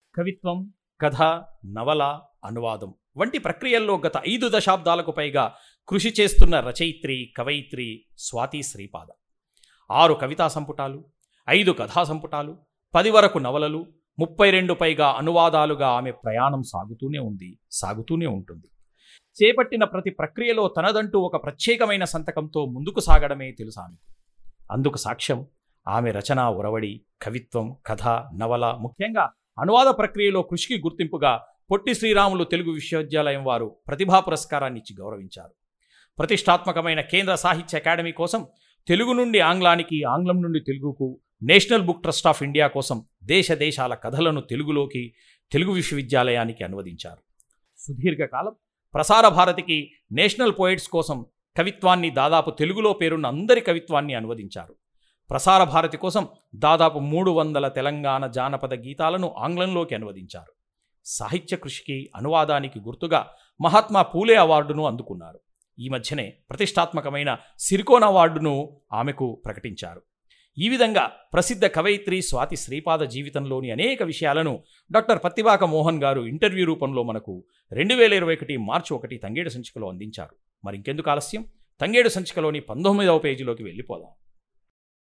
కవిత్వం కథ నవల అనువాదం వంటి ప్రక్రియల్లో గత ఐదు దశాబ్దాలకు పైగా కృషి చేస్తున్న రచయిత్రి కవయిత్రి స్వాతి శ్రీపాద ఆరు కవితా సంపుటాలు ఐదు కథా సంపుటాలు పది వరకు నవలలు ముప్పై రెండు పైగా అనువాదాలుగా ఆమె ప్రయాణం సాగుతూనే ఉంది సాగుతూనే ఉంటుంది చేపట్టిన ప్రతి ప్రక్రియలో తనదంటూ ఒక ప్రత్యేకమైన సంతకంతో ముందుకు సాగడమే తెలుసు ఆమెకు అందుకు సాక్ష్యం ఆమె రచన ఉరవడి కవిత్వం కథ నవల ముఖ్యంగా అనువాద ప్రక్రియలో కృషికి గుర్తింపుగా పొట్టి శ్రీరాములు తెలుగు విశ్వవిద్యాలయం వారు ప్రతిభా పురస్కారాన్ని ఇచ్చి గౌరవించారు ప్రతిష్టాత్మకమైన కేంద్ర సాహిత్య అకాడమీ కోసం తెలుగు నుండి ఆంగ్లానికి ఆంగ్లం నుండి తెలుగుకు national book trust of India కోసం దేశ దేశాల కథలను తెలుగులోకి తెలుగు విశ్వవిద్యాలయానికి అనువదించారు సుదీర్ఘకాలం ప్రసార భారతికి నేషనల్ పోయిట్స్ కోసం కవిత్వాన్ని దాదాపు తెలుగులో పేరున్న అందరి కవిత్వాన్ని అనువదించారు ప్రసార భారతి కోసం దాదాపు మూడు వందల తెలంగాణ జానపద గీతాలను ఆంగ్లంలోకి అనువదించారు సాహిత్య కృషికి అనువాదానికి గుర్తుగా మహాత్మా పూలే అవార్డును అందుకున్నారు ఈ మధ్యనే ప్రతిష్టాత్మకమైన సిరికోన్ అవార్డును ఆమెకు ప్రకటించారు ఈ విధంగా ప్రసిద్ధ కవయిత్రి స్వాతి శ్రీపాద జీవితంలోని అనేక విషయాలను డాక్టర్ పత్తివాక మోహన్ గారు ఇంటర్వ్యూ రూపంలో మనకు రెండు వేల ఇరవై ఒకటి మార్చి ఒకటి తంగేడు సంచికలో అందించారు మరి ఇంకెందుకు ఆలస్యం తంగేడు సంచికలోని పంతొమ్మిదవ పేజీలోకి వెళ్ళిపోదాం